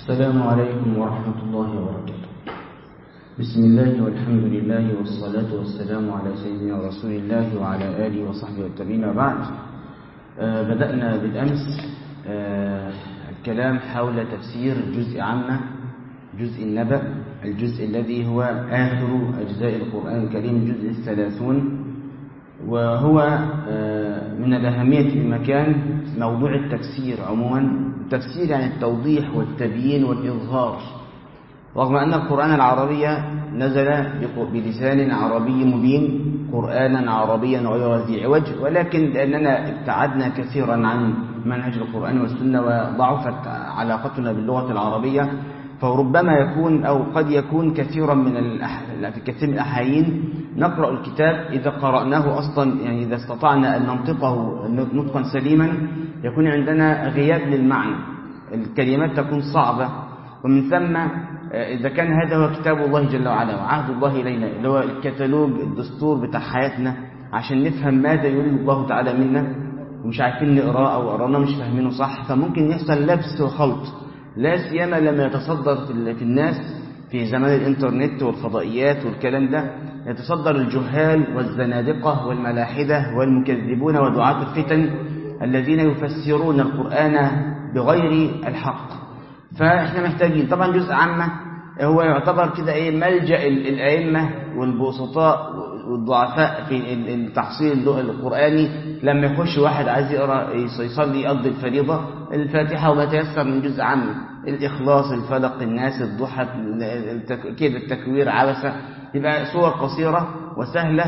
السلام عليكم ورحمة الله وبركاته بسم الله والحمد لله والصلاة والسلام على سيدنا رسول الله وعلى آله وصحبه والتابعين وبعد آه بدأنا بالأمس آه الكلام حول تفسير جزء عامة جزء النبأ الجزء الذي هو آخر أجزاء القرآن الكريم الجزء الثلاثون وهو من الأهمية بمكان موضوع التفسير عموما التفسير يعني التوضيح والتبيين والإظهار رغم أن القرآن العربي نزل بلسان عربي مبين قرآنا عربيا غير ذي عوج ولكن لأننا ابتعدنا كثيرا عن منهج القرآن والسنة وضعفت علاقتنا باللغة العربية فربما يكون أو قد يكون كثيرا من الأح... في كثير من الأحايين نقرأ الكتاب إذا قرأناه أصلا يعني إذا استطعنا أن ننطقه نطقا سليما يكون عندنا غياب للمعنى الكلمات تكون صعبة ومن ثم إذا كان هذا هو كتاب الله جل وعلا وعهد الله إلينا اللي هو الكتالوج الدستور بتاع حياتنا عشان نفهم ماذا يريد الله تعالى منا ومش عارفين نقراه أو قرانا مش فاهمينه صح فممكن يحصل لبس وخلط لا سيما لما يتصدر في الناس في زمان الانترنت والفضائيات والكلام ده يتصدر الجهال والزنادقة والملاحدة والمكذبون ودعاة الفتن الذين يفسرون القرآن بغير الحق فاحنا محتاجين طبعا جزء عامة هو يعتبر كده ايه ملجأ الأئمة والبسطاء والضعفاء في التحصيل القرآني لما يخش واحد عايز يقرأ يصلي يقضي الفريضة الفاتحة وما تيسر من جزء عامة الإخلاص الفلق الناس الضحى كده التكوير عبسة يبقى صور قصيرة وسهلة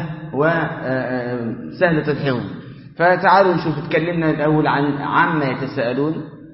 وسهلة الحفظ فتعالوا نشوف اتكلمنا الأول عن عما يتساءلون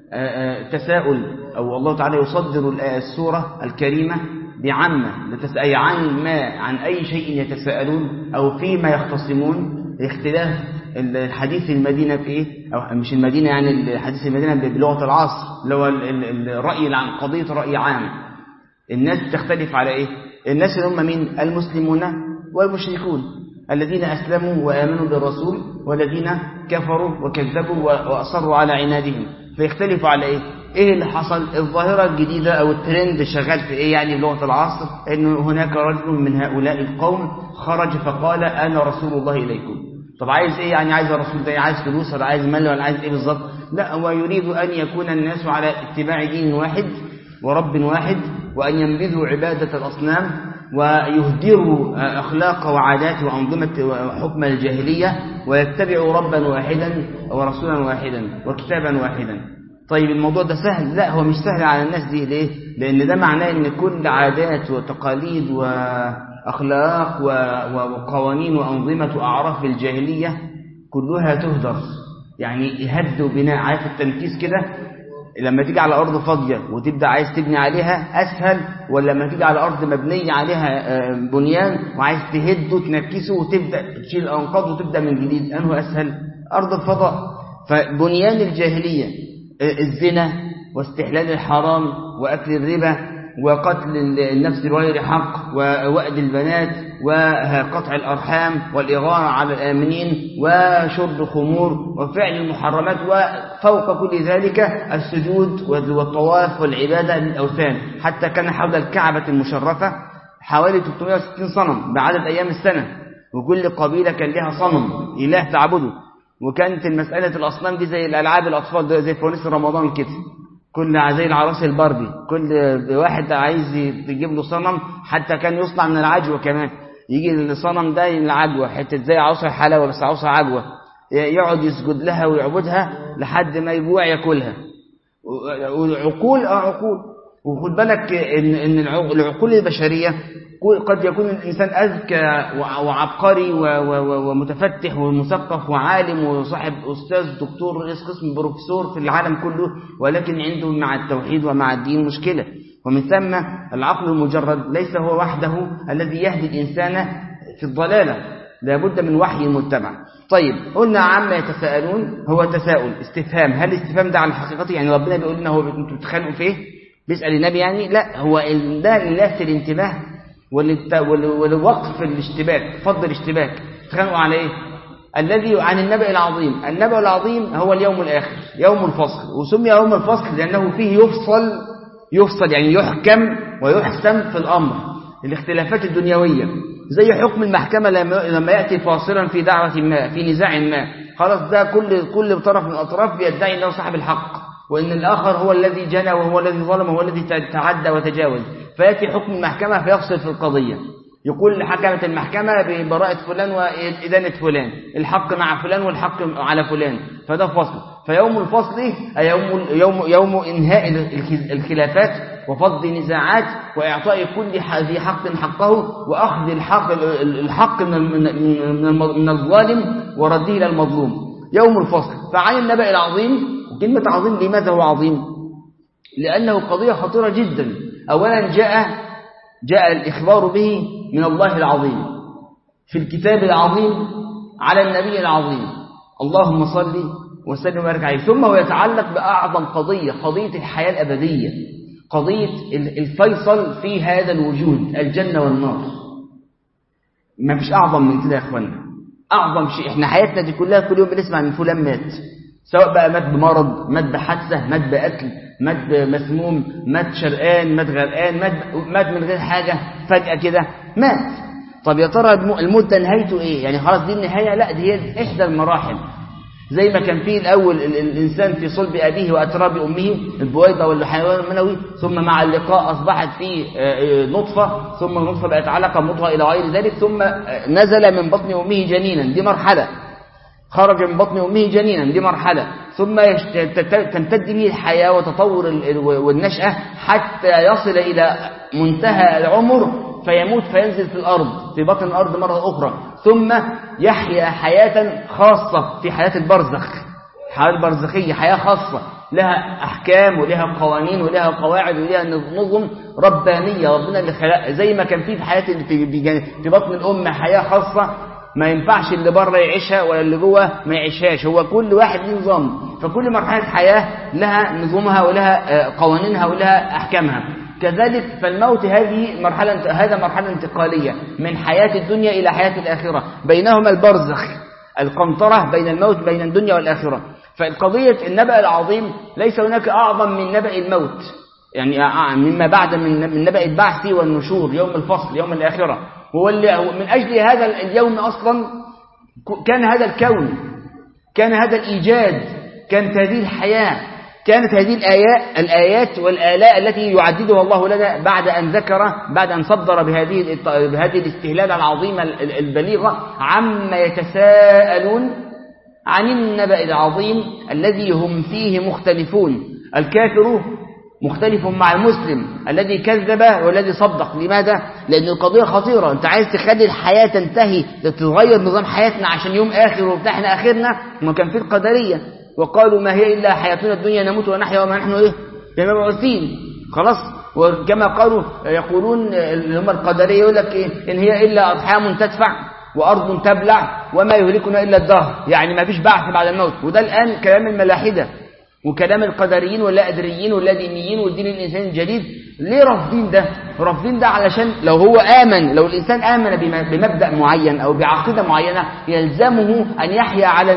تساؤل أو الله تعالى يصدر السورة الكريمة بعامة أي عن ما عن أي شيء يتساءلون أو فيما يختصمون اختلاف الحديث المدينة في إيه أو مش المدينة يعني الحديث المدينة بلغة العصر اللي هو الرأي عن قضية رأي عام الناس تختلف على إيه الناس اللي هم مين المسلمون والمشركون الذين أسلموا وآمنوا بالرسول والذين كفروا وكذبوا وأصروا على عنادهم فيختلفوا على إيه ايه اللي حصل الظاهرة الجديدة او الترند شغال في ايه يعني بلغة العصر انه هناك رجل من هؤلاء القوم خرج فقال انا رسول الله اليكم طب عايز ايه يعني عايز الرسول ده عايز فلوس ولا عايز مال ولا عايز ايه بالظبط لا هو يريد ان يكون الناس على اتباع دين واحد ورب واحد وان ينبذوا عبادة الاصنام ويهدروا اخلاق وعادات وانظمة وحكم الجاهلية ويتبعوا ربا واحدا ورسولا واحدا وكتابا واحدا طيب الموضوع ده سهل لا هو مش سهل على الناس دي ليه لان ده معناه ان كل عادات وتقاليد واخلاق وقوانين وانظمه واعراف الجاهليه كلها تهدر يعني يهد بناء عارف التنكيس كده لما تيجي على ارض فاضيه وتبدا عايز تبني عليها اسهل ولا لما تيجي على ارض مبنيه عليها بنيان وعايز تهده وتنكسه وتبدا تشيل الانقاض وتبدا من جديد انه اسهل ارض الفضاء فبنيان الجاهليه الزنا واستحلال الحرام وأكل الربا وقتل النفس بغير حق ووأد البنات وقطع الأرحام والإغارة على الآمنين وشرب الخمور وفعل المحرمات وفوق كل ذلك السجود والطواف والعبادة للأوثان حتى كان حول الكعبة المشرفة حوالي 360 صنم بعدد أيام السنة وكل قبيلة كان لها صنم إله تعبده وكانت المسألة الأصنام دي زي الألعاب الأطفال ده زي فوانيس رمضان كده كل زي العراس الباربي كل واحد عايز تجيب له صنم حتى كان يصنع من العجوة كمان يجي الصنم ده العجوة حتة زي عصا حلاوة بس عصا عجوة يقعد يسجد لها ويعبدها لحد ما يجوع ياكلها وعقول اه عقول وخد بالك ان ان العقول البشريه قد يكون الإنسان أذكى وعبقري ومتفتح ومثقف وعالم وصاحب أستاذ دكتور رئيس قسم بروفيسور في العالم كله ولكن عنده مع التوحيد ومع الدين مشكلة ومن ثم العقل المجرد ليس هو وحده الذي يهدي الإنسان في الضلالة لابد من وحي متبع طيب قلنا عما يتساءلون هو تساؤل استفهام هل الاستفهام ده على حقيقته يعني ربنا بيقول لنا هو انتوا بتتخانقوا في ايه بيسأل النبي يعني لا هو ده للفت الانتباه ولوقف الاشتباك فض الاشتباك تخانقوا على ايه الذي عن النبأ العظيم النبأ العظيم هو اليوم الآخر يوم الفصل وسمي يوم الفصل لأنه فيه يفصل يفصل يعني يحكم ويحسم في الأمر الاختلافات الدنيوية زي حكم المحكمة لما يأتي فاصلا في دعوة ما في نزاع ما خلاص ده كل كل طرف من الأطراف بيدعي أنه صاحب الحق وإن الآخر هو الذي جنى وهو الذي ظلم وهو الذي تعدى وتجاوز فيأتي حكم المحكمة فيفصل في القضية يقول حكمت المحكمة ببراءة فلان وإدانة فلان الحق مع فلان والحق على فلان فده فصل فيوم الفصل أي يوم, يوم, يوم إنهاء الخلافات وفض نزاعات وإعطاء كل ذي حق حقه وأخذ الحق, الحق من الظالم ورده إلى المظلوم يوم الفصل فعن النبأ العظيم كلمة عظيم لماذا هو عظيم لأنه قضية خطيرة جدا أولا جاء جاء الإخبار به من الله العظيم في الكتاب العظيم على النبي العظيم اللهم صل وسلم وبارك عليه ثم هو يتعلق بأعظم قضية قضية الحياة الأبدية قضية الفيصل في هذا الوجود الجنة والنار ما فيش أعظم من كده يا أخوانا أعظم شيء إحنا حياتنا دي كلها كل يوم بنسمع من فلان مات سواء بقى مات بمرض مات بحادثة مات بقتل مات مسموم مات شرقان مات غرقان مات, مات من غير حاجة فجأة كده مات طب يا ترى الموت ده نهايته ايه يعني خلاص دي النهاية لا دي هي احدى المراحل زي ما كان فيه الأول الإنسان في صلب أبيه وأتراب أمه البويضة والحيوان المنوي ثم مع اللقاء أصبحت فيه نطفة ثم النطفة بقت علقة مضغة إلى غير ذلك ثم نزل من بطن أمه جنينا دي مرحلة خرج من بطن أمه جنينا دي مرحلة ثم تمتد به الحياة وتطور والنشأة حتى يصل إلى منتهى العمر فيموت فينزل في الأرض في بطن الأرض مرة أخرى ثم يحيا حياة خاصة في حياة البرزخ الحياة البرزخية حياة خاصة لها أحكام ولها قوانين ولها قواعد ولها نظم ربانية ربنا اللي خلق زي ما كان في في حياة في, في بطن الأم حياة خاصة ما ينفعش اللي بره يعيشها ولا اللي جوه ما يعيشهاش هو كل واحد له نظام فكل مرحلة حياة لها نظامها ولها قوانينها ولها أحكامها كذلك فالموت هذه مرحلة هذا مرحلة انتقالية من حياة الدنيا إلى حياة الآخرة بينهما البرزخ القنطرة بين الموت بين الدنيا والآخرة فالقضية النبأ العظيم ليس هناك أعظم من نبأ الموت يعني مما بعد من نبأ البعث والنشور يوم الفصل يوم الآخرة هو اللي من أجل هذا اليوم أصلا كان هذا الكون كان هذا الإيجاد كانت هذه الحياة كانت هذه الآيات, الآيات والآلاء التي يعددها الله لنا بعد أن ذكر بعد أن صدر بهذه بهذه الاستهلالة العظيمة البليغة عما يتساءلون عن النبأ العظيم الذي هم فيه مختلفون الكافر مختلف مع المسلم الذي كذب والذي صدق لماذا؟ لأن القضية خطيرة أنت عايز تخلي الحياة تنتهي تتغير نظام حياتنا عشان يوم آخر وبتاع احنا آخرنا ما كان في القدرية وقالوا ما هي إلا حياتنا الدنيا نموت ونحيا وما نحن إيه مبعوثين خلاص وكما قالوا يقولون اللي هم القدرية يقول لك إيه إن هي إلا أضحام تدفع وأرض تبلع وما يهلكنا إلا الدهر يعني ما فيش بعث بعد الموت وده الآن كلام الملاحدة وكلام القدريين ولا أدريين ولا دينيين والدين الإنسان الجديد ليه رافضين ده رافضين ده علشان لو هو آمن لو الإنسان آمن بمبدأ معين أو بعقيدة معينة يلزمه أن يحيا على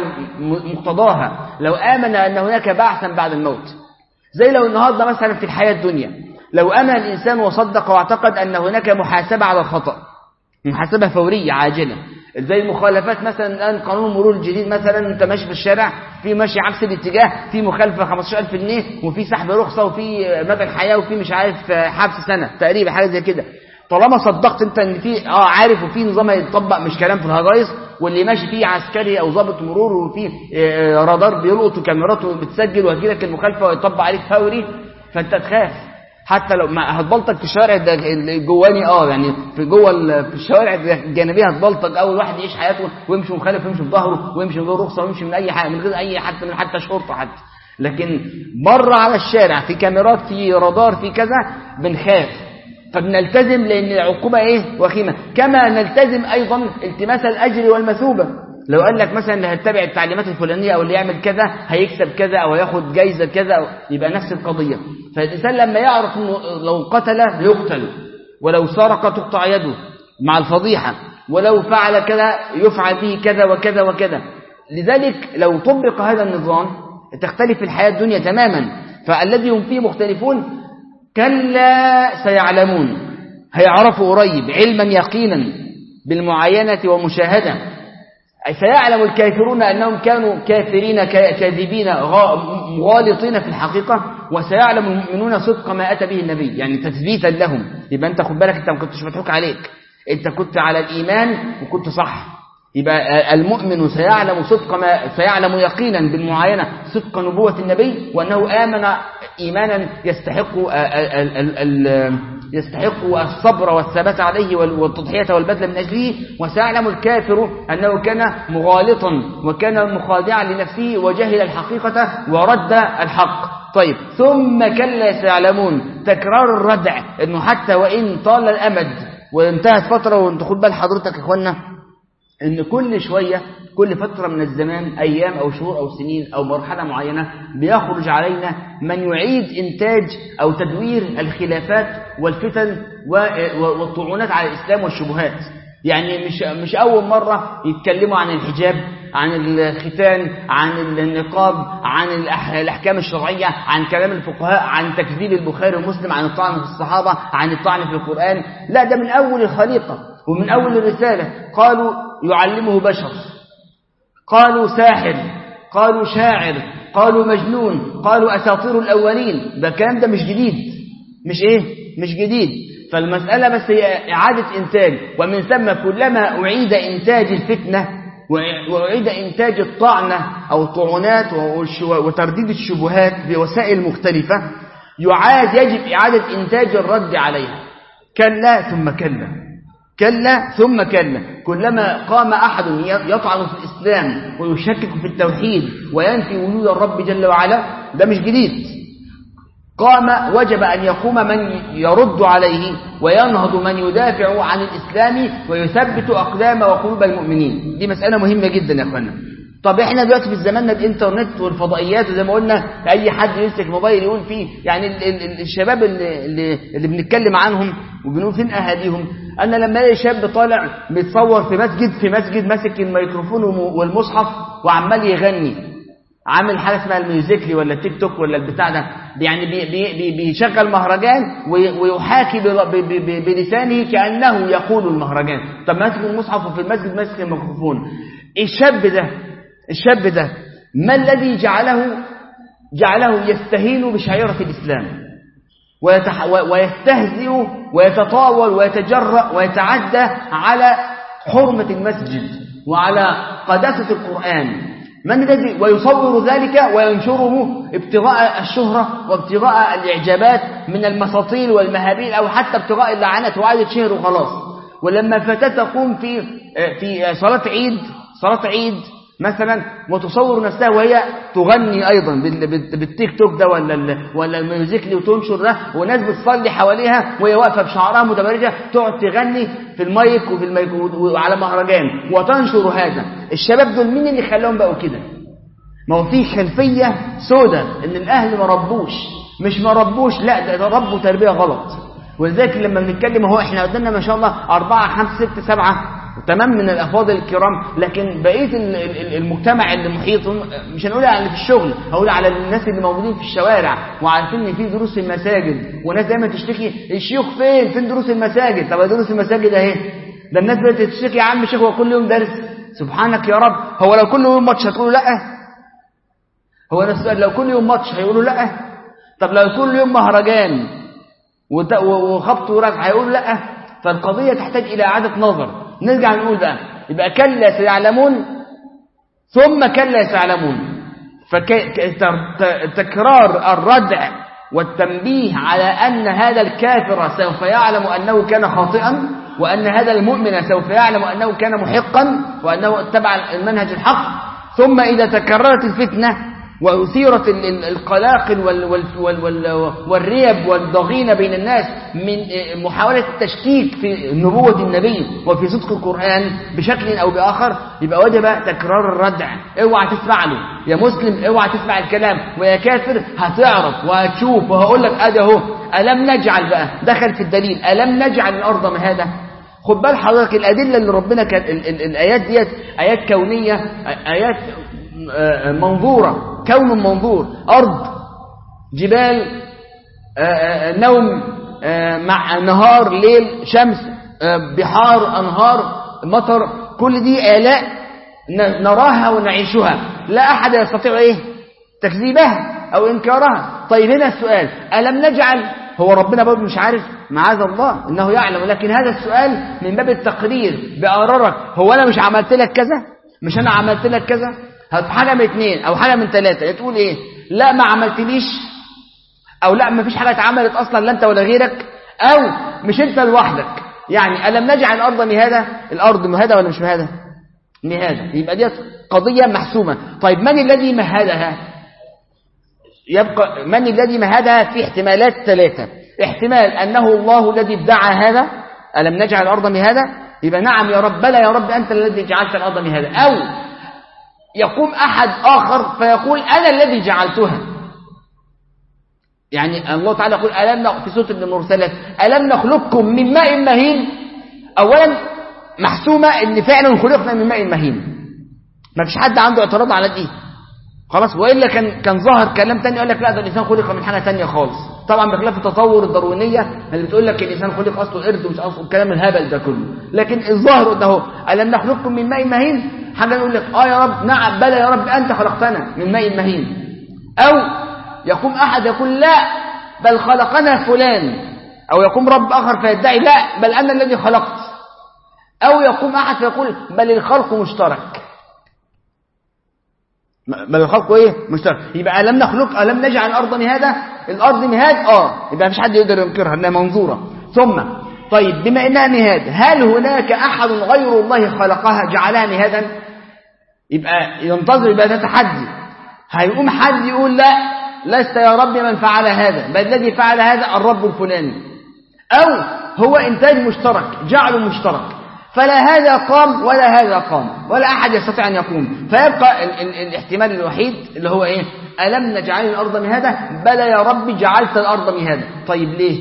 مقتضاها لو آمن أن هناك بعثا بعد الموت زي لو النهاردة مثلا في الحياة الدنيا لو آمن الإنسان وصدق واعتقد أن هناك محاسبة على الخطأ محاسبة فورية عاجلة زي المخالفات مثلا الآن قانون المرور الجديد مثلا انت ماشي في الشارع في ماشي عكس الاتجاه في مخالفة 15000 جنيه وفي سحب رخصة وفي مدى الحياة وفي مش عارف حبس سنة تقريبا حاجة زي كده طالما صدقت انت ان في اه عارف وفي نظام يتطبق مش كلام في الهجايز واللي ماشي فيه عسكري او ضابط مرور وفي اه رادار بيلقط وكاميرات بتسجل وهتجيلك المخالفه ويطبق عليك فوري فانت تخاف حتى لو ما هتبلطج في الشوارع الجواني اه يعني في جوه في الشوارع الجانبيه هتبلطج اول واحد يعيش حياته ويمشي مخالف ويمشي في ظهره ويمشي من غير رخصه ويمشي من اي حاجه من غير اي حتى من حتى شرطه حتى لكن بره على الشارع في كاميرات في رادار في كذا بنخاف فبنلتزم لان العقوبه ايه وخيمه كما نلتزم ايضا التماس الاجر والمثوبه لو قال لك مثلا اللي هيتبع التعليمات الفلانيه او اللي يعمل كذا هيكسب كذا او هياخد جايزه كذا أو يبقى نفس القضيه فالانسان لما يعرف انه لو قتل يقتل ولو سرق تقطع يده مع الفضيحه ولو فعل كذا يفعل به كذا وكذا وكذا لذلك لو طبق هذا النظام تختلف الحياه الدنيا تماما فالذي هم فيه مختلفون كلا سيعلمون هيعرفوا قريب علما يقينا بالمعاينة ومشاهدة أي سيعلم الكافرون أنهم كانوا كافرين كاذبين غالطين في الحقيقة وسيعلم المؤمنون صدق ما أتى به النبي يعني تثبيتا لهم يبقى أنت خد بالك أنت ما كنتش مضحوك عليك أنت كنت على الإيمان وكنت صح يبقى المؤمن سيعلم صدق ما سيعلم يقينا بالمعاينة صدق نبوة النبي وأنه آمن إيمانا يستحق ال ال ال يستحق الصبر والثبات عليه والتضحية والبذل من أجله وسيعلم الكافر أنه كان مغالطا وكان مخادعا لنفسه وجهل الحقيقة ورد الحق طيب ثم كلا سيعلمون تكرار الردع أنه حتى وإن طال الأمد وانتهت فترة وانت خد بال حضرتك يا اخوانا ان كل شوية كل فترة من الزمان أيام أو شهور أو سنين أو مرحلة معينة بيخرج علينا من يعيد إنتاج أو تدوير الخلافات والفتن والطعونات على الإسلام والشبهات يعني مش, مش أول مرة يتكلموا عن الحجاب عن الختان عن النقاب عن الأحكام الشرعية عن كلام الفقهاء عن تكذيب البخاري ومسلم عن الطعن في الصحابة عن الطعن في القرآن لا ده من أول الخليقة ومن أول الرسالة قالوا يعلمه بشر قالوا ساحر قالوا شاعر قالوا مجنون قالوا أساطير الأولين ده الكلام ده مش جديد مش إيه مش جديد فالمسألة بس هي إعادة إنتاج ومن ثم كلما أعيد إنتاج الفتنة وأعيد إنتاج الطعنة أو الطعنات وترديد الشبهات بوسائل مختلفة يعاد يجب إعادة إنتاج الرد عليها كلا ثم كلا كلا ثم كلا كلما قام أحد يطعن في الإسلام ويشكك في التوحيد وينفي وجود الرب جل وعلا ده مش جديد قام وجب أن يقوم من يرد عليه وينهض من يدافع عن الإسلام ويثبت أقدام وقلوب المؤمنين دي مسألة مهمة جدا يا أخوانا طب احنا دلوقتي في زماننا الانترنت والفضائيات وزي ما قلنا اي حد يمسك موبايل يقول فيه يعني ال ال الشباب اللي, اللي, اللي بنتكلم عنهم وبنقول فين اهاليهم انا لما الاقي شاب طالع متصور في مسجد في مسجد ماسك الميكروفون والمصحف وعمال يغني عامل حاجه اسمها الميوزيكلي ولا التيك توك ولا البتاع ده يعني بي بي بيشغل مهرجان ويحاكي بلسانه كانه يقول المهرجان طب ماسك المصحف وفي المسجد ماسك الميكروفون الشاب ده الشاب ده ما الذي جعله جعله يستهين بشعيرة الإسلام ويتح... ويستهزئ ويتطاول ويتجرأ ويتعدى على حرمة المسجد وعلى قداسة القرآن من الذي ويصور ذلك وينشره ابتغاء الشهرة وابتغاء الإعجابات من المساطيل والمهابيل أو حتى ابتغاء اللعنات وعادة شهر وخلاص ولما فتاة تقوم في في صلاة عيد صلاة عيد مثلا وتصور نفسها وهي تغني أيضا بالتيك توك ده ولا ولا الميوزيكلي وتنشر ده وناس بتصلي حواليها وهي واقفة بشعرها متبرجة تقعد تغني في المايك وفي المايك وعلى مهرجان وتنشر هذا الشباب دول مين اللي خلاهم بقوا كده ما هو في خلفية سودة ان الأهل ما ربوش مش ما ربوش لا ده ربوا تربية غلط ولذلك لما بنتكلم اهو احنا قدامنا ما شاء الله أربعة خمسة ستة سبعة تمام من الأفاضل الكرام لكن بقية المجتمع اللي محيط مش هنقول على اللي في الشغل هقول على الناس اللي موجودين في الشوارع وعارفين ان في دروس في المساجد وناس دايما تشتكي الشيوخ فين فين دروس المساجد طب دروس المساجد اهي ده الناس بدأت تشتكي يا عم شيخ هو كل يوم درس سبحانك يا رب هو لو كل يوم ماتش هتقولوا لا هو انا السؤال لو كل يوم ماتش هيقولوا لا طب لو كل يوم مهرجان وخبط ورزع هيقولوا لا فالقضية تحتاج إلى إعادة نظر نرجع نقول بقى يبقى كلا سيعلمون ثم كلا سيعلمون فتكرار الردع والتنبيه على أن هذا الكافر سوف يعلم أنه كان خاطئا وأن هذا المؤمن سوف يعلم أنه كان محقا وأنه اتبع المنهج الحق ثم إذا تكررت الفتنة وأثيرت القلاقل والريب والضغينة بين الناس من محاولة التشكيك في نبوة النبي وفي صدق القرآن بشكل أو بآخر يبقى وجب تكرار الردع اوعى تسمع له يا مسلم اوعى تسمع الكلام ويا كافر هتعرف وهتشوف وهقول لك ادي اهو ألم نجعل بقى دخل في الدليل ألم نجعل الأرض مهادة خد بال حضرتك الأدلة اللي ربنا كان الآيات ديت آيات كونية آيات منظورة كون منظور أرض جبال نوم مع نهار ليل شمس بحار أنهار مطر كل دي آلاء نراها ونعيشها لا أحد يستطيع إيه تكذيبها أو إنكارها طيب هنا السؤال ألم نجعل هو ربنا برضه مش عارف معاذ الله إنه يعلم لكن هذا السؤال من باب التقرير بأقرارك هو أنا مش عملت لك كذا مش أنا عملت لك كذا حاجة من اثنين أو حاجة من ثلاثة تقول إيه لا ما عملتليش أو لا ما فيش حاجة اتعملت أصلا لا أنت ولا غيرك أو مش أنت لوحدك يعني ألم نجعل الأرض مهادة الأرض مهادة ولا مش مهادة مهادة يبقى دي قضية محسومة طيب من الذي مهدها يبقى من الذي مهدها في احتمالات ثلاثة احتمال أنه الله الذي ادعى هذا ألم نجعل الأرض مهادة يبقى نعم يا رب بلى يا رب أنت الذي جعلت الأرض مهادة أو يقوم أحد آخر فيقول أنا الذي جعلتها يعني الله تعالى يقول ألم في سورة المرسلات ألم نخلقكم من ماء مهين أولا محسومة ان فعلا خلقنا من ماء مهين ما فيش حد عنده اعتراض على دي خلاص والا كان كان ظهر كلام تاني يقول لك لا ده الانسان خلق من حاجه تانية خالص طبعا بخلاف التطور الداروينيه اللي بتقول لك الانسان خلق اصله قرد ومش اصله الكلام الهبل ده كله لكن الظاهر ده هو الم نخلقكم من ماء مهين حاجه يقول لك اه يا رب نعم بلى يا رب انت خلقتنا من ماء مهين او يقوم احد يقول لا بل خلقنا فلان او يقوم رب اخر فيدعي لا بل انا الذي خلقت أو يقوم أحد فيقول بل الخلق مشترك بل الخلق إيه مشترك يبقى ألم نخلق ألم نجعل الأرض مهادة الأرض مهاد آه يبقى مفيش حد يقدر ينكرها إنها منظورة ثم طيب بما إنها مهاد هل هناك أحد غير الله خلقها جعلها مهادا يبقى ينتظر يبقى ده تحدي هيقوم حد يقول لا لست يا رب من فعل هذا بل الذي فعل هذا الرب الفلاني أو هو إنتاج مشترك جعله مشترك فلا هذا قام ولا هذا قام ولا أحد يستطيع أن يقوم فيبقى ال ال الاحتمال الوحيد اللي هو إيه ألم نجعل الأرض مهادة بلى يا رب جعلت الأرض مهادة طيب ليه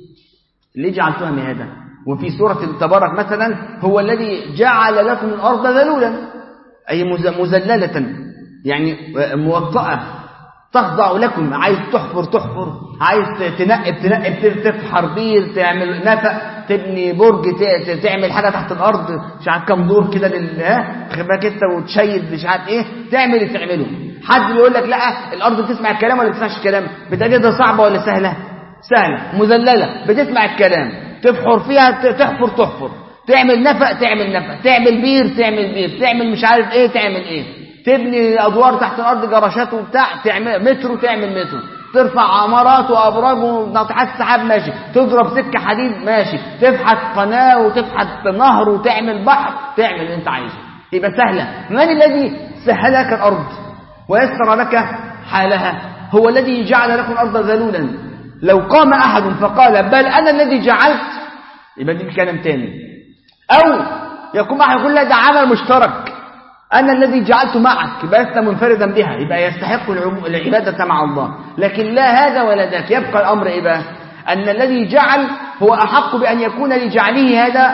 ليه جعلتها مهادة وفي سورة تبارك مثلا هو الذي جعل لكم الأرض ذلولا أي مذللة يعني موطأة تخضع لكم عايز تحفر تحفر عايز تنقب تنقب تفحر بير تعمل نفق تبني برج تعمل حاجه تحت الارض مش عارف كام دور كده لل ها خباك انت وتشيد مش عارف ايه تعمل اللي تعمله حد بيقول لك لا الارض بتسمع الكلام ولا بتسمعش الكلام بتجدها صعبه ولا سهله سهله مذلله بتسمع الكلام تفحر فيها تحفر تحفر تعمل نفق تعمل نفق تعمل بير تعمل بير تعمل مش عارف ايه تعمل ايه تبني ادوار تحت الارض جراشات وبتاع تعمل مترو تعمل مترو ترفع عمارات وابراج وناطحات سحاب ماشي تضرب سكه حديد ماشي تفحت قناه وتفحت نهر وتعمل بحر تعمل اللي انت عايزه يبقى سهله من الذي سهل لك الارض ويسر لك حالها هو الذي جعل لكم الارض ذلولا لو قام احد فقال بل انا الذي جعلت يبقى دي كلام تاني او يقوم احد يقول لا ده عمل مشترك أنا الذي جعلت معك يبقى لست منفردا بها يبقى يستحق العبادة مع الله لكن لا هذا ولا ذاك يبقى الأمر إيه بقى أن الذي جعل هو أحق بأن يكون لجعله هذا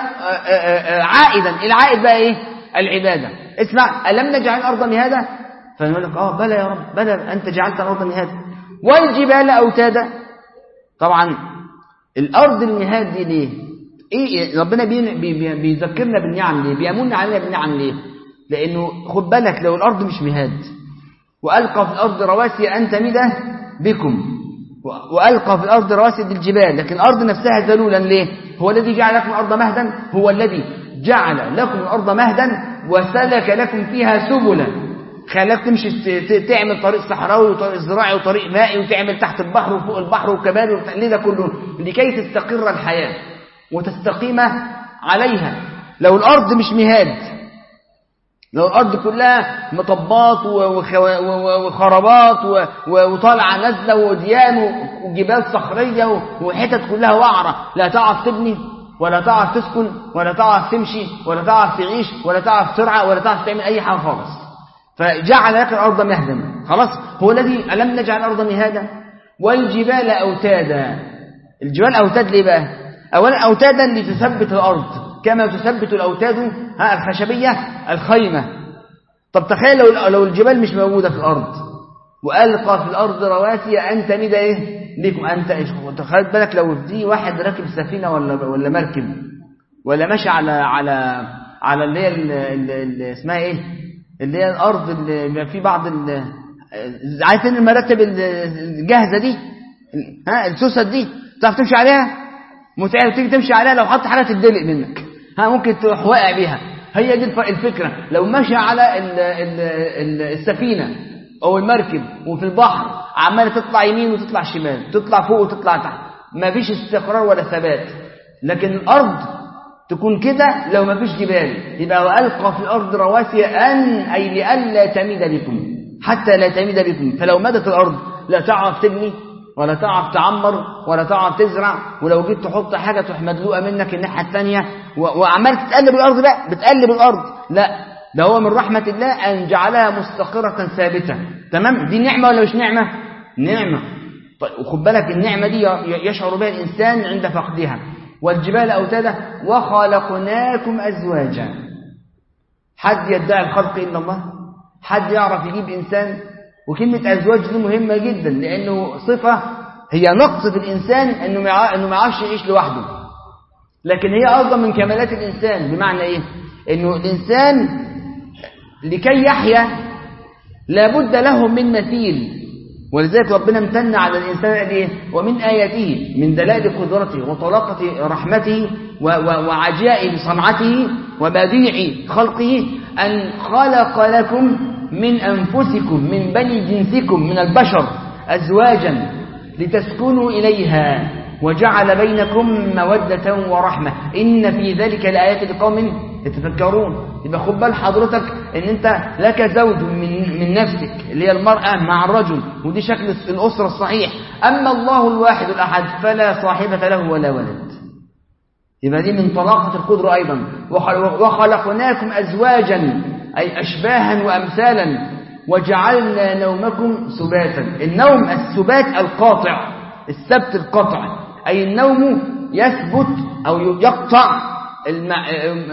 عائدا العائد بقى إيه العبادة اسمع ألم نجعل الأرض مهادا فنقول لك آه بلى يا رب بلى أنت جعلت الأرض مهادا والجبال أوتادا طبعا الأرض المهاد دي ليه إيه ربنا بيذكرنا بالنعم ليه بيأمن علينا بالنعم ليه لأنه خد بالك لو الأرض مش مهاد وألقى في الأرض رواسي أن تمد بكم وألقى في الأرض رواسي بالجبال لكن الأرض نفسها ذلولا ليه هو الذي جعل لكم الأرض مهدا هو الذي جعل لكم الأرض مهدا وسلك لكم فيها سبلا خلاك تمشي تعمل طريق صحراوي وطريق زراعي وطريق مائي وتعمل تحت البحر وفوق البحر وكمان وتقليل ده كله لكي تستقر الحياة وتستقيم عليها لو الأرض مش مهاد لو الأرض كلها مطبات وخرابات وطالعة نازلة وديان وجبال صخرية وحتت كلها وعرة لا تعرف تبني ولا تعرف تسكن ولا تعرف تمشي ولا تعرف تعيش ولا تعرف ترعى ولا تعرف تعمل أي حاجة خالص فجعل لك الأرض مهدا خلاص هو الذي ألم نجعل الأرض مهادا والجبال أوتادا الجبال أوتاد ليه بقى أولا أوتادا لتثبت الأرض كما تثبت الأوتاد ها الخشبية الخيمة طب تخيل لو لو الجبال مش موجودة في الأرض وألقى في الأرض رواسي أن تمد إيه ليكم أنت خد بالك لو في دي واحد راكب سفينة ولا ولا مركب ولا ماشي على على على اللي هي ال- ال- ال- اسمها ايه اللي هي الارض اللي في بعض ال- عارفين المراتب ال- الجاهزه دي ها السوسه دي تعرف تمشي عليها متعب تيجي تمشي عليها لو حط حاجه تدلق منك ها ممكن تروح واقع بيها هي دي الف- الفكره لو ماشي على ال ال ال السفينه او المركب وفي البحر عماله تطلع يمين وتطلع شمال تطلع فوق وتطلع تحت ما فيش استقرار ولا ثبات لكن الارض تكون كده لو ما فيش جبال يبقى والقى في الارض رواسي ان اي لئلا تميد بكم حتى لا تميد بكم فلو مدت الارض لا تعرف تبني ولا تعرف تعمر ولا تعرف تزرع ولو جيت تحط حاجه تروح مدلوقه منك الناحيه الثانيه وعمال تتقلب الارض لا بتقلب الارض لا ده هو من رحمه الله ان جعلها مستقره ثابته تمام دي نعمه ولا مش نعمه نعمه طيب وخد بالك النعمه دي ي- يشعر بها الانسان عند فقدها والجبال اوتادا وخلقناكم ازواجا حد يدعي الخلق الا الله حد يعرف يجيب انسان وكلمه ازواج دي مهمه جدا لانه صفه هي نقص في الانسان انه ما يع- انه ما يعرفش يعيش لوحده لكن هي اعظم من كمالات الانسان بمعنى ايه انه الانسان لكي يحيا لابد له من مثيل ولذلك ربنا امتن على الإنسان قال إيه؟ ومن آياته من دلائل قدرته وطلاقة رحمته و- و- وعجائب صنعته وبديع خلقه أن خلق لكم من أنفسكم من بني جنسكم من البشر أزواجا لتسكنوا إليها وجعل بينكم مودة ورحمة إن في ذلك لآيات لقوم يتفكرون يبقى خد بال حضرتك ان انت لك زوج من من نفسك اللي هي المرأة مع الرجل ودي شكل الأسرة الصحيح أما الله الواحد الأحد فلا صاحبة له ولا ولد يبقى دي من طلاقة القدرة أيضا وخل- وخلقناكم أزواجا أي أشباها وأمثالا وجعلنا نومكم سباتا النوم السبات القاطع السبت القطع أي النوم يثبت أو يقطع المع...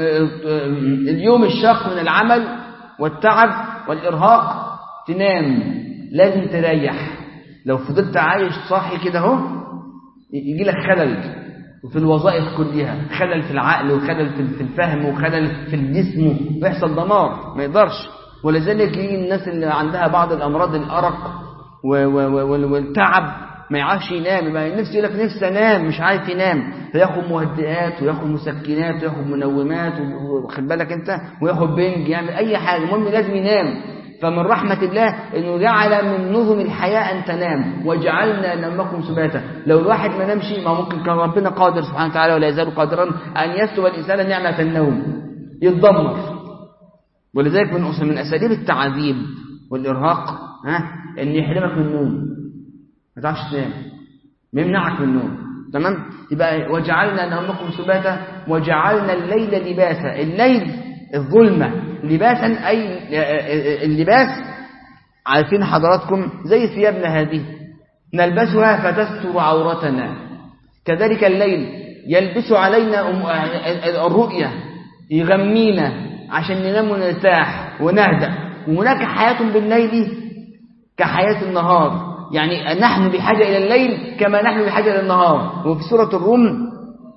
اليوم الشاق من العمل والتعب والإرهاق تنام لازم تريح لو فضلت عايش صاحي كده اهو يجي لك خلل وفي الوظائف كلها خلل في العقل وخلل في في الفهم وخلل في الجسم ويحصل دمار ما يقدرش ولذلك يجي الناس اللي عندها بعض الأمراض الأرق و- و- و- والتعب ما يعرفش ينام يبقى نفسه يقول لك نفسي انام مش عارف ينام فياخد مهدئات وياخد مسكنات وياخد منومات واخد بالك انت وياخد بنج يعمل اي حاجه المهم لازم ينام فمن رحمة الله انه جعل من نظم الحياة ان تنام وجعلنا نومكم سباتا لو الواحد ما نامش ما ممكن كان ربنا قادر سبحانه وتعالى ولا يزال قادرا ان يسلب الانسان نعمة النوم يتدمر ولذلك من أس- من اساليب التعذيب والارهاق ها ان يحرمك من النوم ما تعرفش تنام بيمنعك من النوم تمام يبقى وجعلنا نومكم سباتا وجعلنا الليل لباسا الليل الظلمة لباسا أي اللباس عارفين حضراتكم زي ثيابنا هذه نلبسها فتستر عورتنا كذلك الليل يلبس علينا أم- الرؤية يغمينا عشان ننام ونرتاح ونهدأ وهناك حياة بالليل كحياة النهار يعني نحن بحاجة إلى الليل كما نحن بحاجة إلى النهار وفي سورة الروم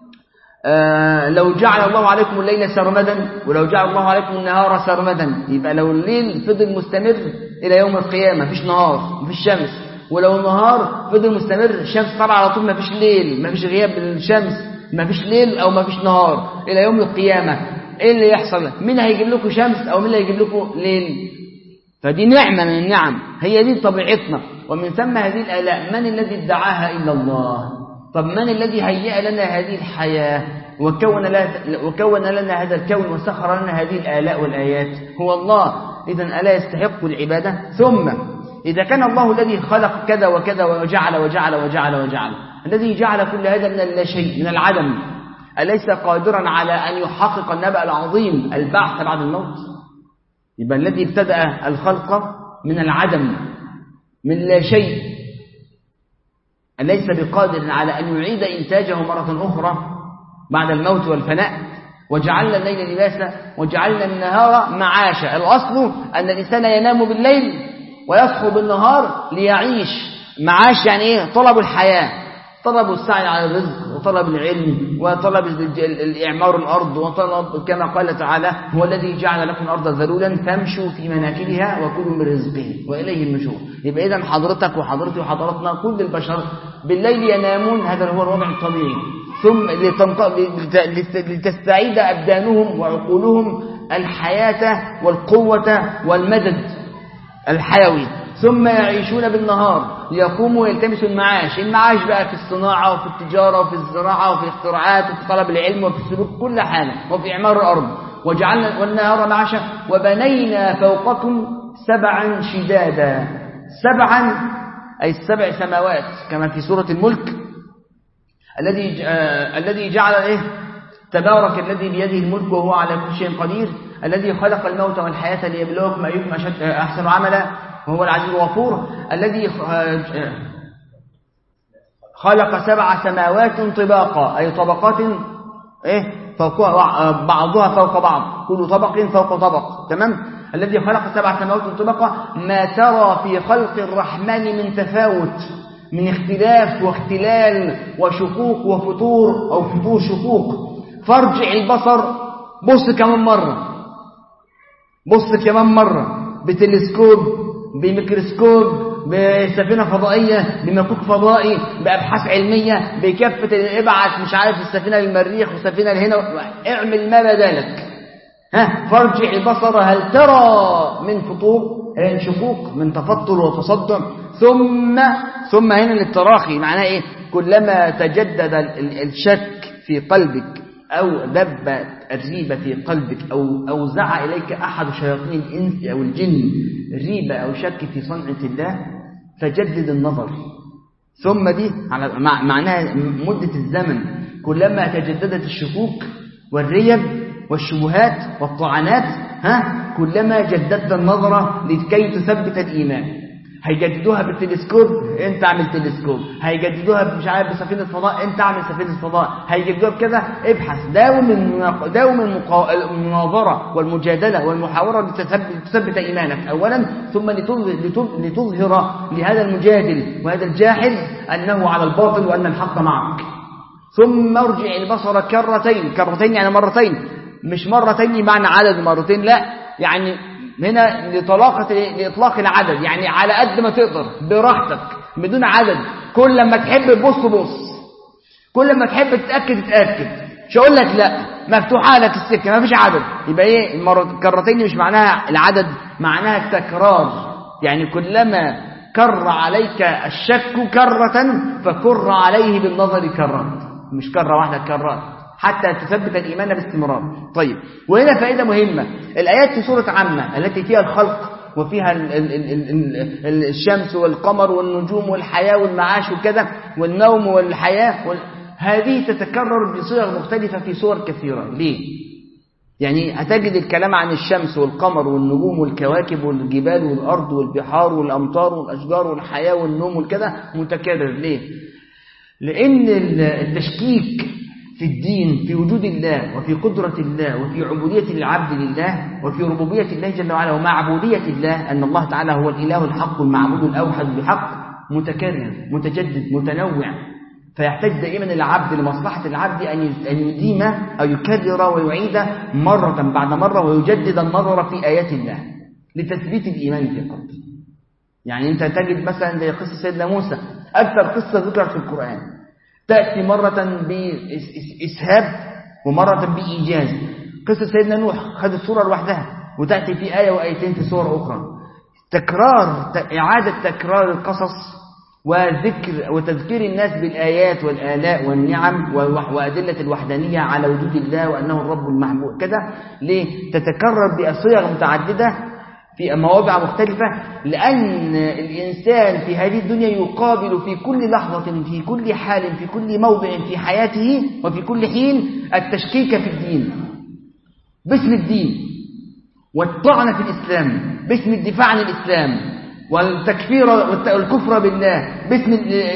آه لو جعل الله عليكم الليل سرمدا ولو جعل الله عليكم النهار سرمدا يبقى لو الليل فضل مستمر إلى يوم القيامة مفيش نهار مفيش شمس ولو النهار فضل مستمر الشمس طالعة على طول مفيش ليل مفيش غياب الشمس مفيش ليل أو مفيش نهار إلى يوم القيامة إيه اللي يحصل مين هيجيب لكم شمس أو مين اللي هيجيب لكم ليل فدي نعمة من النعم هي دي طبيعتنا ومن ثم هذه الآلاء من الذي ادعاها إلا الله طب من الذي هيئ لنا هذه الحياة وكون, لا وكون لنا هذا الكون وسخر لنا هذه الآلاء والآيات هو الله إذا ألا يستحق العبادة ثم إذا كان الله الذي خلق كذا وكذا وجعل وجعل وجعل وجعل الذي جعل كل هذا من لا شيء من العدم أليس قادرا على أن يحقق النبأ العظيم البعث بعد الموت يبقى الذي ابتدأ الخلق من العدم من لا شيء أليس بقادر على أن يعيد إنتاجه مرة أخرى بعد الموت والفناء وجعلنا الليل لباسا وجعلنا النهار معاشا الأصل أن الإنسان ينام بالليل ويصحو بالنهار ليعيش معاش يعني ايه طلب الحياة طلب السعي على الرزق وطلب العلم وطلب الإعمار الأرض وطلب كما قال تعالى هو الذي جعل لكم الأرض ذلولا فامشوا في مناكبها وكلوا من رزقه وإليه النشور يبقى إذا حضرتك وحضرتي وحضرتنا كل البشر بالليل ينامون هذا هو الوضع الطبيعي ثم لتستعيد أبدانهم وعقولهم الحياة والقوة والمدد الحيوي ثم يعيشون بالنهار ليقوموا ويلتمسوا المعاش المعاش بقى في الصناعة وفي التجارة وفي الزراعة وفي الاختراعات وفي طلب العلم وفي السلوك كل حاجة وفي إعمار الأرض وجعلنا والنهار معاشا وبنينا فوقكم سبعا شدادا سبعا أي السبع سماوات كما في سورة الملك الذي آه الذي جعل ايه تبارك الذي بيده الملك وهو على كل شيء قدير الذي خلق الموت والحياة ليبلوكم أيكم أشد أحسن عملا وهو العزيز الغفور الذي خلق سبع سماوات طباقا أي طبقات إيه فوقها بعضها فوق بعض كل طبق فوق طبق تمام الذي خلق سبع سماوات طبقا ما ترى في خلق الرحمن من تفاوت من اختلاف واختلال وشقوق وفطور أو فطور شقوق فارجع البصر بص كمان مرة بص كمان مرة بتلسكوب بميكروسكوب بسفينة فضائية بمكوك فضائي بأبحاث علمية بكافة ابعت مش عارف السفينة للمريخ وسفينة لهنا اعمل ما بدالك ها فارجع البصر هل ترى من فطور شقوق من تفطر وتصدع ثم ثم هنا للتراخي معناه ايه كلما تجدد الشك في قلبك أو دب الريبة في قلبك أو أوزع إليك أحد شياطين الإنس أو الجن ريبة أو شك في صنعة الله فجدد النظر ثم دي على معناها مدة الزمن كلما تجددت الشكوك والريب والشبهات والطعنات ها كلما جددت النظرة لكي تثبت الإيمان هيجددوها بالتلسكوب انت اعمل تلسكوب هيجددوها مش عارف بسفينه فضاء انت اعمل سفينه فضاء هيجددوها بكذا ابحث داوم داوم المناظره والمجادله والمحاوره لتثبت ايمانك اولا ثم لتظهر لهذا المجادل وهذا الجاحد انه على الباطل وان الحق معك ثم ارجع البصر كرتين كرتين يعني مرتين مش مرتين بمعنى عدد مرتين لا يعني هنا لطلاقة لإطلاق العدد يعني على قد ما تقدر براحتك بدون عدد كل لما تحب تبص بص كل لما تحب تتأكد تتأكد مش هقول لك لا مفتوحة لك السكة ما فيش عدد يبقى ايه المرة كرتين مش معناها العدد معناها التكرار يعني كلما كر عليك الشك كرة فكر عليه بالنظر كرة مش كرة واحدة كرات حتى تثبت الإيمان باستمرار طيب وهنا فائدة مهمة الآيات في سورة عامة التي فيها الخلق وفيها ال ال ال ال الشمس والقمر والنجوم والحياة والمعاش وكذا والنوم والحياة وال... هذه تتكرر بصيغ مختلفة في صور كثيرة ليه؟ يعني هتجد الكلام عن الشمس والقمر والنجوم والكواكب والجبال والأرض والبحار والأمطار والأشجار والحياة والنوم والكذا متكرر ليه؟ لأن التشكيك في الدين في وجود الله وفي قدرة الله وفي عبودية العبد لله وفي ربوبية الله جل وعلا ومعبودية الله أن الله تعالى هو الإله الحق المعبود الأوحد بحق متكرر متجدد متنوع فيحتاج دائما العبد لمصلحة العبد أن يديم أو يكرر ويعيد مرة بعد مرة ويجدد النظر في آيات الله لتثبيت الإيمان في قلبه يعني أنت تجد مثلا زي قصة سيدنا موسى أكثر قصة ذكرت في القرآن تأتي مرة بإسهاب ومرة بإيجاز قصة سيدنا نوح خدت صورة لوحدها وتأتي في آية وآيتين في صور أخرى تكرار إعادة تكرار القصص وذكر وتذكير الناس بالآيات والآلاء والنعم وأدلة الوحدانية على وجود الله وأنه الرب المحبوب كذا ليه تتكرر بأصيغ متعددة في مواضع مختلفة لأن الإنسان في هذه الدنيا يقابل في كل لحظة في كل حال في كل موضع في حياته وفي كل حين التشكيك في الدين باسم الدين والطعن في الإسلام باسم الدفاع عن الإسلام والتكفير والكفر بالله باسم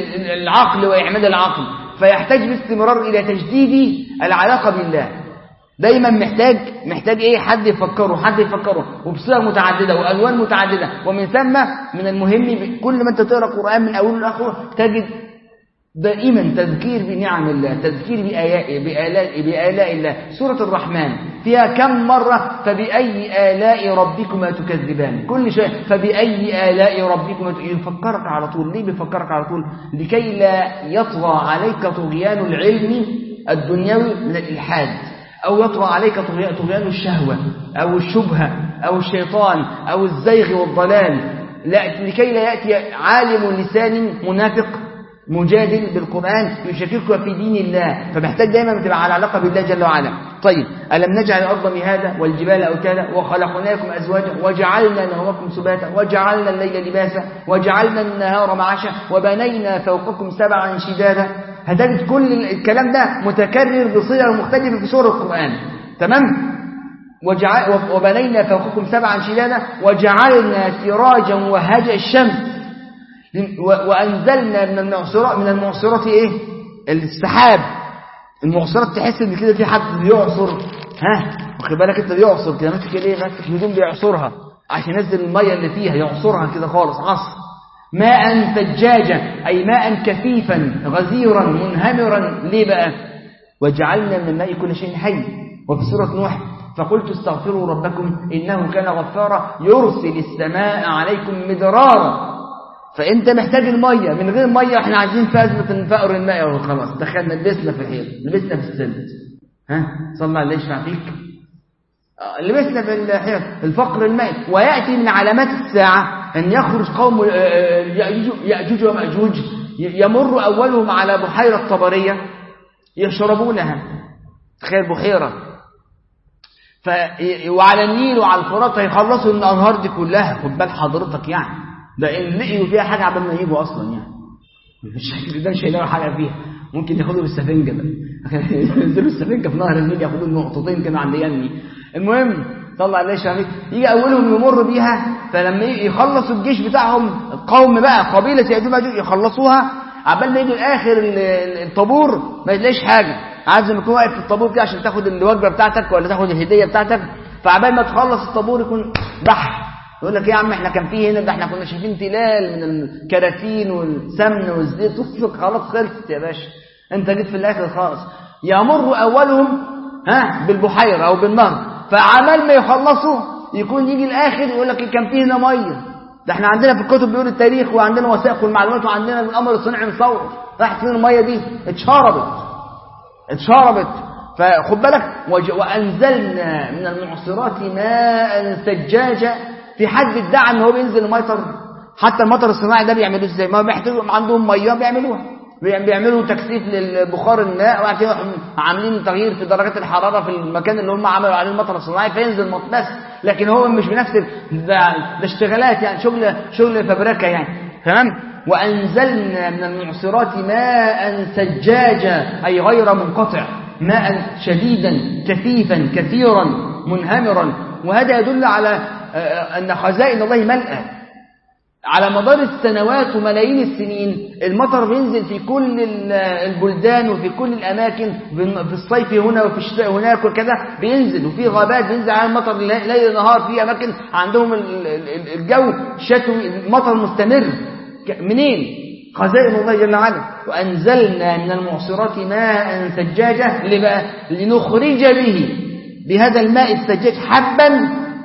العقل وإعماد العقل فيحتاج باستمرار إلى تجديد العلاقة بالله دايما محتاج محتاج ايه حد يفكره حد يفكره وبصيغ متعدده والوان متعدده ومن ثم من المهم كل ما انت تقرا قران من اوله لاخره تجد دائما تذكير بنعم الله تذكير بآياء بآلاء, بآلاء الله سورة الرحمن فيها كم مرة فبأي آلاء ربكما تكذبان كل شيء فبأي آلاء ربكما يفكرك على طول ليه بيفكرك على طول لكي لا يطغى عليك طغيان العلم الدنيوي من الإلحاد أو يطغى عليك طغيان الشهوة أو الشبهة أو الشيطان أو الزيغ والضلال لا لكي لا يأتي عالم لسان منافق مجادل بالقرآن يشككك في دين الله فمحتاج دايما تبقى على علاقة بالله جل وعلا طيب ألم نجعل الأرض مهادا والجبال أوتادا وخلقناكم أزواجا وجعلنا نومكم سباتا وجعلنا الليل لباسا وجعلنا النهار معاشا وبنينا فوقكم سبعا شدادا هتجد كل الكلام ده متكرر بصيغ مختلفة في سور القرآن تمام وجعل وبنينا فوقكم سبعا شدادا وجعلنا سراجا وهاجا الشمس وأنزلنا من المعصرات من المعصرات إيه السحاب المعصرات تحس إن كده في حد بيعصر ها واخد بالك أنت بيعصر كده ماسك إيه ماسك هدوم بيعصرها عشان ينزل المية اللي فيها يعصرها كده خالص عصر ماء ثجاجا أي ماء كثيفا غزيرا منهمرا ليه بقى وجعلنا من الماء كل شيء حي وفي سورة نوح فقلت استغفروا ربكم إنه كان غفارا يرسل السماء عليكم مدرارا فانت محتاج الميه من غير ميه احنا عايزين فازمه فقر الماء وخلاص دخلنا لبسنا في الحيط لبسنا في السلد ها صلى على يشفع فيك لبسنا في الحيط الفقر المائي وياتي من علامات الساعه ان يخرج قوم ياجوج وماجوج يمر اولهم على بحيره طبريه يشربونها تخيل بحيره ف وعلى النيل وعلى الفرات هيخلصوا الانهار دي كلها خد بال حضرتك يعني ده ان لقيوا فيها حاجه عبال ما يجوا اصلا يعني مش ده مش هيلاقوا حاجه فيها ممكن ياخدوا بالسفنجه بقى ينزلوا السفنجه في نهر النيل ياخدوا نقطتين كده عند يمني المهم طلع عليه شامي يجي اولهم يمر بيها فلما يخلصوا الجيش بتاعهم القوم بقى قبيله ياجوج ماجوج يخلصوها عبال ما يجي الاخر الطابور ما يلاقيش حاجه عايز لما يكون واقف في الطابور كده عشان تاخد الوجبه بتاعتك ولا تاخد الهديه بتاعتك فعبال ما تخلص الطابور يكون بحر يقول لك يا عم احنا كان فيه هنا ده احنا كنا شايفين تلال من الكراتين والسمن والزيت والسك خلاص خلصت يا باشا انت جيت في الاخر خالص يمر اولهم ها بالبحيره او بالنهر فعمال ما يخلصوا يكون يجي الاخر يقول لك كان فيه هنا ميه ده احنا عندنا في الكتب بيقول التاريخ وعندنا وثائق والمعلومات وعندنا القمر الصناعي مصور راحت فين الميه دي اتشربت اتشربت فخد بالك وانزلنا من المعصرات ماء ثجاجا في حد ادعى ان هو بينزل المطر حتى المطر الصناعي ده بيعملوه ازاي ما بيحتاجوا عندهم ميه بيعملوها بيعملوا تكثيف للبخار الماء وبعد كده عاملين تغيير في درجات الحراره في المكان اللي هم عملوا عليه المطر الصناعي فينزل بس لكن هو مش بنفس ده, ده اشتغالات يعني شغل شغل فبركه يعني تمام وانزلنا من المعصرات ماء ثجاجا اي غير منقطع ماء شديدا كثيفا كثيرا منهمرا وهذا يدل على أن خزائن الله ملأى على مدار السنوات وملايين السنين المطر بينزل في كل البلدان وفي كل الأماكن في الصيف هنا وفي الشتاء هناك وكذا بينزل وفي غابات بينزل على المطر ليل نهار في أماكن عندهم الجو شتوي المطر مستمر منين؟ خزائن الله جل وعلا وأنزلنا من المعصرات ماء ثجاجا لبقى لنخرج به بهذا الماء الثجاج حبا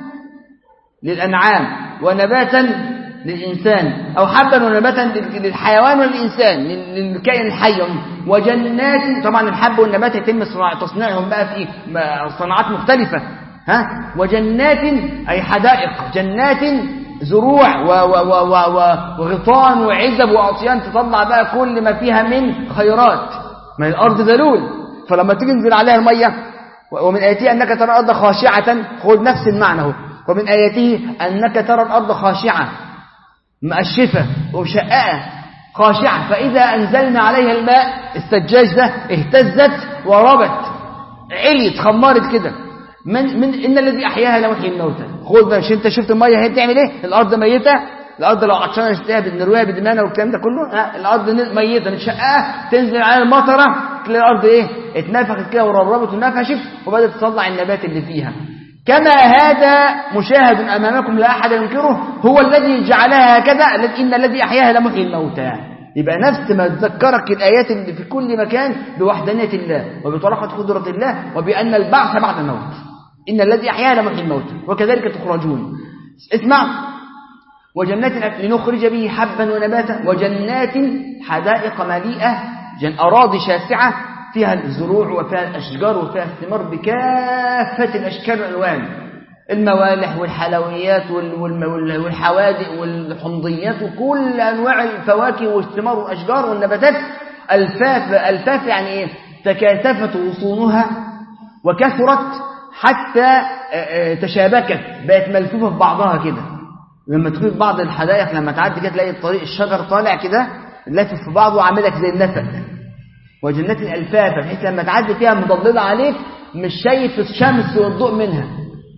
للأنعام ونباتا للإنسان أو حبا ونباتا للحيوان والإنسان للكائن الحي وجنات طبعا الحب والنبات يتم تصنيعهم بقى في صناعات مختلفة ها وجنات أي حدائق جنات زروع و و و و وغطان وعزب وأطيان تطلع بقى كل ما فيها من خيرات ما الأرض ذلول فلما تيجي تنزل عليها المية ومن آياته أنك ترى الأرض خاشعة خذ نفس المعنى هو ومن آياته أنك ترى الأرض خاشعة مأشفة ومشققة خاشعة فإذا أنزلنا عليها الماء السجاج ده اهتزت وربت عليت خمرت كده من من إن الذي أحياها لمحيي الموتى خذ مش أنت شفت المية هي بتعمل إيه الأرض ميتة الارض لو عطشانه نشتريها بنرويها بدمانه والكلام ده كله لا الارض ميته نشقها تنزل عليها المطره تلاقي الارض ايه اتنفخت كده وربربت ونفشت وبدات تطلع النبات اللي فيها كما هذا مشاهد امامكم لا احد ينكره هو الذي جعلها هكذا ان الذي احياها لمحيي الموتى يبقى نفس ما تذكرك الآيات اللي في كل مكان بوحدانية الله وبطلاقة قدرة الله وبأن البعث بعد الموت إن الذي أحياها لمحيي الموت وكذلك تخرجون اسمع وجنات لنخرج به حبا ونباتا وجنات حدائق مليئة جن أراضي شاسعة فيها الزروع وفيها الأشجار وفيها الثمار بكافة الأشكال والألوان الموالح والحلويات والحوادق والحمضيات وكل أنواع الفواكه والثمار والأشجار والنباتات ألفاف ألفاف يعني إيه تكاثفت غصونها وكثرت حتى تشابكت بقت ملفوفة في بعضها كده لما تروح في بعض الحدائق لما تعدي كده تلاقي الطريق الشجر طالع كده لافف في بعضه وعاملك زي النفق وجنات الألفافة بحيث لما تعدي فيها مضللة عليك مش شايف الشمس والضوء منها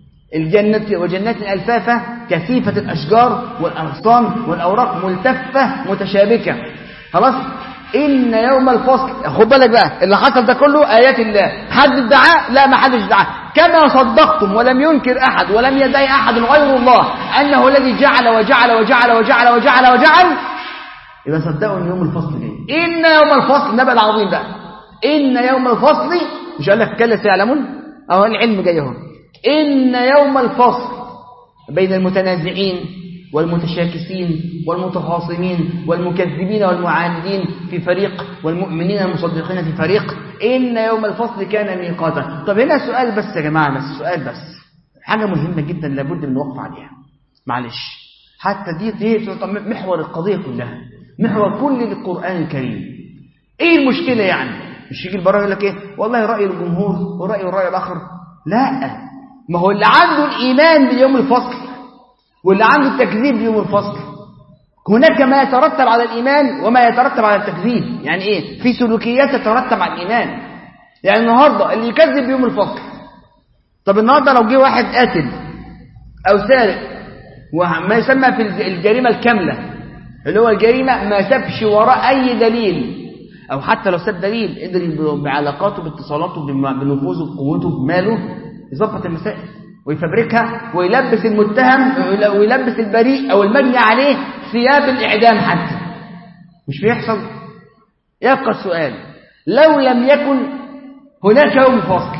الجنة وجنات الألفافة كثيفة الأشجار والأغصان والأوراق ملتفة متشابكة خلاص إن يوم الفصل خد بالك بقى اللي حصل ده كله آيات الله حد ادعاه لا ما حدش ادعاه كما صدقتم ولم ينكر أحد ولم يدعي أحد غير الله أنه الذي جعل وجعل وجعل وجعل وجعل وجعل يبقى صدقوا ان يوم الفصل جاي ان يوم الفصل النبأ العظيم بقى ان يوم الفصل مش قال لك كلا سيعلمون اهو العلم جاي اهو ان يوم الفصل بين المتنازعين والمتشاكسين والمتخاصمين والمكذبين والمعاندين في فريق والمؤمنين المصدقين في فريق ان يوم الفصل كان ميقاتا طب هنا سؤال بس يا جماعه بس سؤال بس حاجه مهمه جدا لابد من الوقف عليها معلش حتى دي دي محور القضيه كلها محور كل القرآن الكريم ايه المشكلة يعني مش يجي البراء يقول لك ايه والله رأي الجمهور ورأي الرأي الآخر لا ما هو اللي عنده الإيمان بيوم الفصل واللي عنده التكذيب بيوم الفصل هناك ما يترتب على الإيمان وما يترتب على التكذيب يعني ايه في سلوكيات تترتب على الإيمان يعني النهاردة اللي يكذب بيوم الفصل طب النهاردة لو جه واحد قاتل أو سارق وما يسمى في الجريمة الكاملة اللي هو الجريمة ما سابش وراء أي دليل أو حتى لو ساب دليل قدر بعلاقاته باتصالاته بنفوذه بقوته بماله يظبط المسائل ويفبركها ويلبس المتهم ويلبس البريء أو المجني عليه ثياب الإعدام حتى مش بيحصل يبقى السؤال لو لم يكن هناك يوم فاصل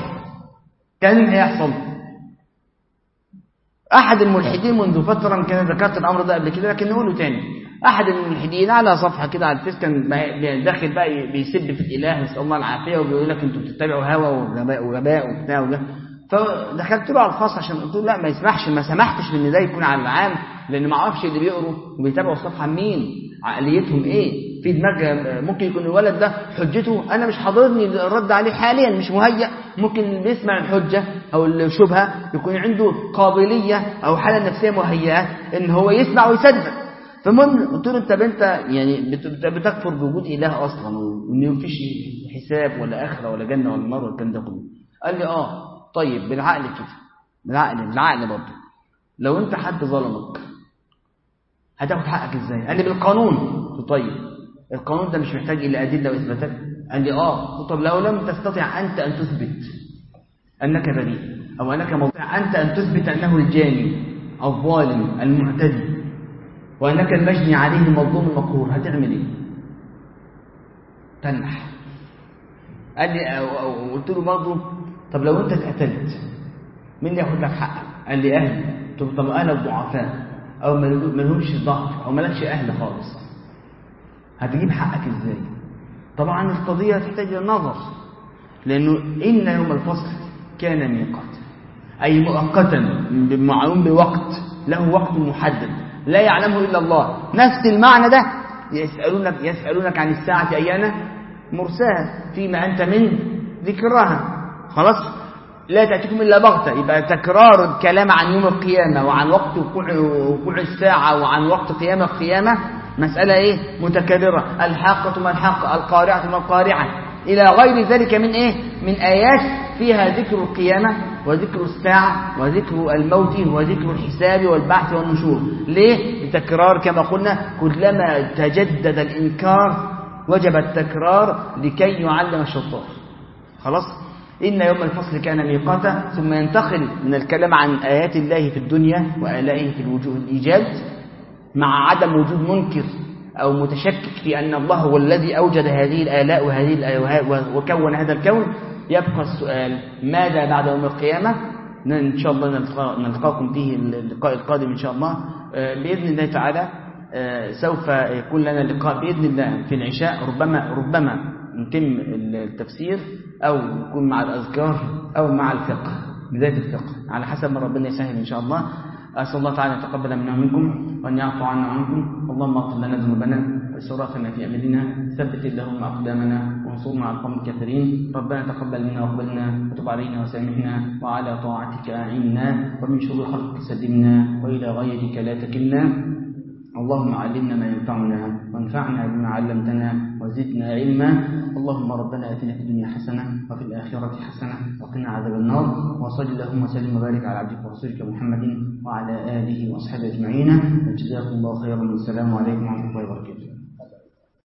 كان هيحصل أحد الملحدين منذ فترة كان ذكرت الأمر ده قبل كده لكن نقوله تاني أحد الملحدين على صفحة كده على الفيس كان داخل بقى بيسب في الإله نسأل الله العافية وبيقول لك أنتوا بتتبعوا هوى وغباء وغباء وبتاع وده فدخلت له على الخاص عشان قلت له لا ما يسمحش ما سمحتش بان ده يكون على العام لان ما اعرفش اللي بيقروا وبيتابعوا الصفحه مين عقليتهم ايه في دماغ ممكن يكون الولد ده حجته انا مش حاضرني الرد عليه حاليا مش مهيأ ممكن اللي بيسمع الحجه او الشبهه يكون عنده قابليه او حاله نفسيه مهيئه ان هو يسمع ويصدق فالمهم قلت له انت انت يعني بتكفر بوجود اله اصلا وان مفيش حساب ولا اخره ولا جنه ولا نار ولا الكلام ده كله قال لي اه طيب بالعقل كده بالعقل بالعقل برضه لو انت حد ظلمك هتاخد حقك ازاي قال لي بالقانون قلت طيب القانون ده مش محتاج الى ادله واثباتات قال لي اه قلت طب لو لم تستطع انت ان تثبت انك بريء او انك موضع انت ان تثبت انه الجاني الظالم المعتدي وانك المجني عليه المظلوم المقهور هتعمل ايه تنح قال لي قلت له برضه طب لو انت اتقتلت مين اللي ياخد لك حقك قال لي اهلي قلت له طب انا الضعفاء او ما لهمش ضعف او مالكش اهل خالص هتجيب حقك ازاي طبعا القضيه تحتاج النظر لانه ان يوم الفصل كان ميقات اي مؤقتا معلوم بوقت له وقت محدد لا يعلمه الا الله نفس المعنى ده يسالونك يسالونك عن الساعه ايان مرساها فيما انت من ذكرها خلاص لا تأتيكم إلا بغتة يبقى تكرار الكلام عن يوم القيامة وعن وقت وقوع, وقوع الساعة وعن وقت قيام القيامة مسألة إيه متكررة الحاقة ما الحاقة القارعة ما القارعة إلى غير ذلك من إيه من آيات فيها ذكر القيامة وذكر الساعة وذكر الموت وذكر الحساب والبعث والنشور ليه لتكرار كما قلنا كلما تجدد الإنكار وجب التكرار لكي يعلم الشطار خلاص إن يوم الفصل كان ميقاتا ثم ينتقل من الكلام عن آيات الله في الدنيا وآلائه في الوجوه الإيجاد مع عدم وجود منكر أو متشكك في أن الله هو الذي أوجد هذه الآلاء وهذه الآيات وكون هذا الكون يبقى السؤال ماذا بعد يوم القيامة إن شاء الله نلقاكم فيه اللقاء القادم إن شاء الله بإذن الله تعالى سوف يكون لنا لقاء بإذن الله في العشاء ربما ربما نتم التفسير أو يكون مع الأذكار أو مع الفقه بداية الفقه على حسب ما ربنا يسهل إن شاء الله أسأل الله تعالى أن يتقبل منا ومنكم وأن يعفو عنا وعنكم اللهم اغفر لنا ذنوبنا وإسرافنا في أمرنا ثبت اللهم أقدامنا وانصرنا على القوم الكافرين ربنا تقبل منا واقبلنا وتب علينا وسامحنا وعلى طاعتك أعنا ومن شرور خلقك سلمنا وإلى غيرك لا تكلنا اللهم علمنا ما ينفعنا وانفعنا بما علمتنا وزدنا علما اللهم ربنا اتنا في الدنيا حسنه وفي الاخره حسنه وقنا عذاب النار وصل اللهم وسلم وبارك على عبدك ورسولك محمد وعلى اله واصحابه اجمعين جزاكم الله خيرا والسلام عليكم ورحمه الله وبركاته